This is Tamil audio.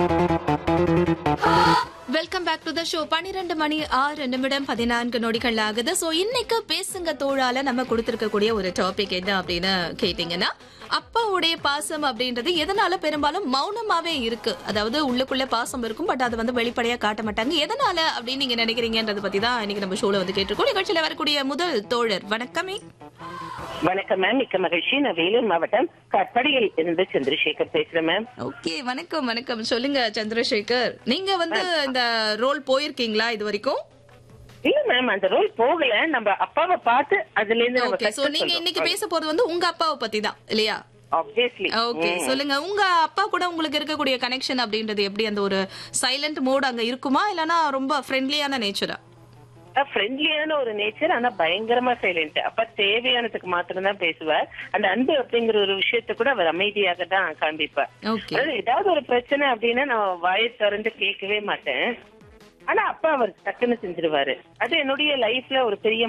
welcome back to the show பன்னிரெண்டு மணி ஆறு நிமிடம் பதினான்கு நொடிகள் ஆகுது சோ இன்னைக்கு பேசுங்க தோழால நம்ம கொடுத்திருக்கக்கூடிய ஒரு டாபிக் என்ன அப்படின்னு கேட்டீங்கன்னா அப்பாவுடைய பாசம் அப்படின்றது எதனால பெரும்பாலும் மௌனமாவே இருக்கு அதாவது உள்ளுக்குள்ள பாசம் இருக்கும் பட் அதை வந்து வெளிப்படையா காட்ட மாட்டாங்க எதனால அப்படின்னு நீங்க நினைக்கிறீங்கன்றத பத்தி தான் இன்னைக்கு நம்ம ஷோல வந்து கேட்டிருக்கோம் நிகழ்ச்சியில வரக்கூடிய முதல் தோழர் வணக்கமே வணக்கம் மேம் மிக்க மகிழ்ச்சி நான் வேலூர் மாவட்டம் கட்படியில் இருந்து சந்திரசேகர் பேசுறேன் மேம் ஓகே வணக்கம் வணக்கம் சொல்லுங்க சந்திரசேகர் நீங்க வந்து இந்த ரோல் போயிருக்கீங்களா இது வரைக்கும் இல்ல மேம் அந்த ரோல் போகல நம்ம அப்பாவை பார்த்து அதுல இருந்து நம்ம ஓகே சோ நீங்க இன்னைக்கு பேச போறது வந்து உங்க அப்பாவை பத்தி தான் இல்லையா ஆப்வியஸ்லி ஓகே சொல்லுங்க உங்க அப்பா கூட உங்களுக்கு இருக்கக்கூடிய கனெக்ஷன் அப்படின்றது எப்படி அந்த ஒரு சைலண்ட் மோட் அங்க இருக்குமா இல்லனா ரொம்ப ஃப்ரெண்ட்லியான நேச்சரா ஃப்ரெண்ட்லியான ஒரு நேச்சர் ஆனா பயங்கரமா சைலண்ட் அப்ப தேவையானதுக்கு மாத்திரம் தான் பேசுவார் அந்த அன்பு அப்படிங்கிற ஒரு விஷயத்த கூட அவர் அமைதியாக தான் காண்பிப்பார் ஓகே அதாவது ஏதாவது ஒரு பிரச்சனை அப்படின்னா நான் வாயை திறந்து கேட்கவே மாட்டேன் ஆனா அப்பா அவர் டக்குன்னு செஞ்சிருவாரு அது என்னுடைய லைஃப்ல ஒரு பெரிய